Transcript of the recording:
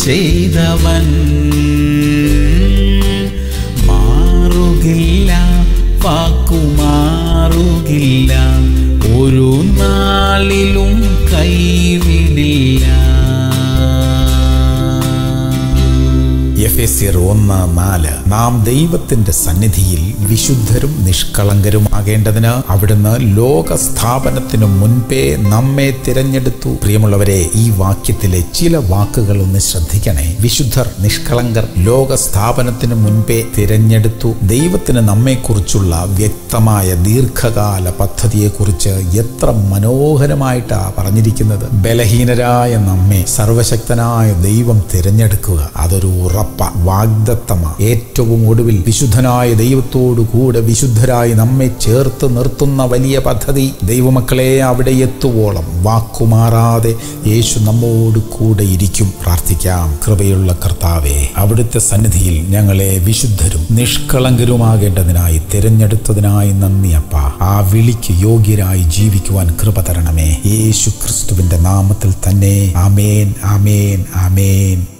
ചെയ്തവൻ മാറുകില്ല വാക്കുമാറുകില്ല ഒരു നാളിലും കൈവിടില്ല എഫെസിയർ ഒന്ന് നാല് നാം ദൈവത്തിന്റെ സന്നിധിയിൽ വിശുദ്ധരും നിഷ്കളങ്കരുമാകേണ്ടതിന് അവിടുന്ന് ലോക സ്ഥാപനത്തിനു മുൻപേ നമ്മെ തിരഞ്ഞെടുത്തു പ്രിയമുള്ളവരെ ഈ വാക്യത്തിലെ ചില വാക്കുകൾ ഒന്ന് ശ്രദ്ധിക്കണേ വിശുദ്ധർ നിഷ്കളങ്കർ ലോക സ്ഥാപനത്തിനു മുൻപേ തിരഞ്ഞെടുത്തു ദൈവത്തിന് നമ്മെക്കുറിച്ചുള്ള വ്യക്തമായ ദീർഘകാല പദ്ധതിയെക്കുറിച്ച് എത്ര മനോഹരമായിട്ടാ പറഞ്ഞിരിക്കുന്നത് ബലഹീനരായ നമ്മെ സർവശക്തനായ ദൈവം തിരഞ്ഞെടുക്കുക അതൊരു ഉറപ്പ വാഗ്ദത്തമ ഏറ്റവും ഒടുവിൽ വിശുദ്ധനായ ദൈവത്തോടു കൂടെ വിശുദ്ധരായി നമ്മെ ചേർത്ത് നിർത്തുന്ന വലിയ പദ്ധതി ദൈവമക്കളെ അവിടെ എത്തുവോളം വാക്കുമാറാതെ യേശു നമ്മോട് കൂടെ ഇരിക്കും പ്രാർത്ഥിക്കാം കൃപയുള്ള കർത്താവെ അവിടുത്തെ സന്നിധിയിൽ ഞങ്ങളെ വിശുദ്ധരും നിഷ്കളങ്കരുമാകേണ്ടതിനായി തിരഞ്ഞെടുത്തതിനായി നന്ദി അപ്പ ആ വിളിക്ക് യോഗ്യരായി ജീവിക്കുവാൻ കൃപ തരണമേ യേശു ക്രിസ്തുവിന്റെ നാമത്തിൽ തന്നെ ആമേൻ ആമേൻ ആമേൻ